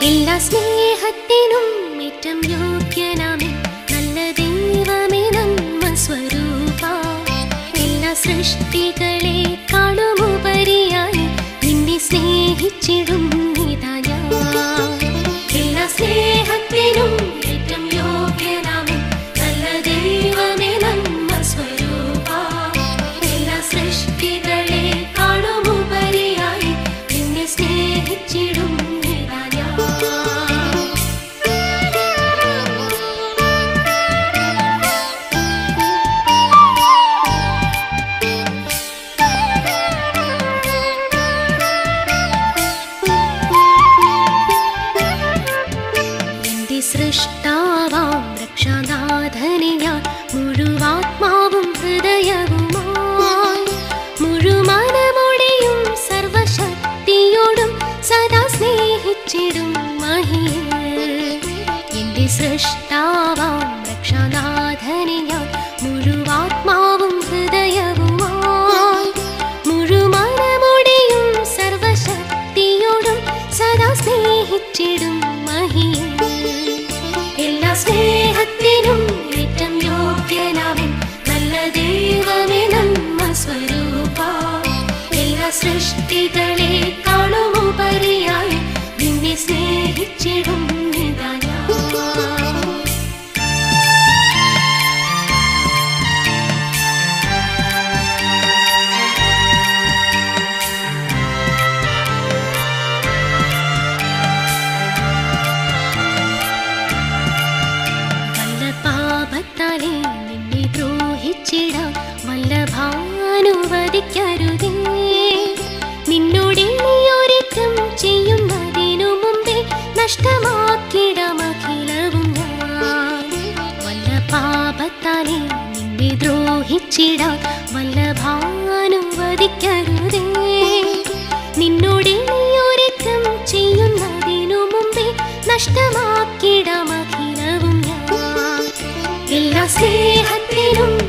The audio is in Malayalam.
എല്ലാ സ്നേഹത്തിനും ഏറ്റം യോഗ്യനാമേ നല്ല ദൈവമേ നന്മ സ്വരൂപ എല്ലാ സൃഷ്ടികളെ കാണുമുപരിയായി നിന്നെ സ്നേഹിച്ചിടും ഇതാ ഞാൻ എല്ലാ സ്നേഹത്തിനും ഏറ്റം യോഗ്യനാമേ നല്ല ദൈവമേ നന്മ സ്വരൂപ എല്ലാ സൃഷ്ടികളെ കാണുമുപരിയായി നിന്നെ സ്നേഹിച്ചിടും ഇതാ ഞാൻ എന്റെ സൃഷ്ടാവാം രക്ഷാനാഥനെ ഞാൻ മുഴുവാത്മാവും ഹൃദയവുമായി മുഴുമനമോടെയും സർവശക്തിയോടും സദാ സ്നേഹിച്ചിടും മഹിയൽ എന്റെ സൃഷ്ടാവാം രക്ഷാനാഥനെ ഞാൻ മുഴുവാത്മാവും ഹൃദയവുമായി മുഴുമനമോടെയും സർവശക്തിയോടും സദാ സ്നേഹിച്ചിടും മഹിയൽ എല്ലാ സ്നേഹത്തിനും ഏറ്റം യോഗ്യനാവൻ നല്ല ദൈവമേ നന്മ സ്വരൂപ എല്ലാ സൃഷ്ടികളെ കാണുമുപരിയായി നിന്നെ സ്നേഹിച്ചിടും ഇതാ ഞാൻ വല്ല പാപത്താലേ നിന്നെ ദ്രോഹിച്ചിടാം വല്ല ഭാനുവദിക്കരുതേ നിന്നോട് എളിയൊരുക്കം ചെയ്യുന്നതിനു മുമ്പേ നഷ്ടമാക്കിടാം അഖിലവും ഞാൻ വല്ല പാപത്താലേ നിന്നെ ദ്രോഹിച്ചിടാം വല്ല ഭാനുവദിക്കരുതേ നിന്നോട് എളിയൊരുക്കം ചെയ്യുന്നതിനു മുമ്പേ നഷ്ടമാക്കിടാം അഖിലവും ഞാൻ എല്ലാ സ്നേഹത്തിനും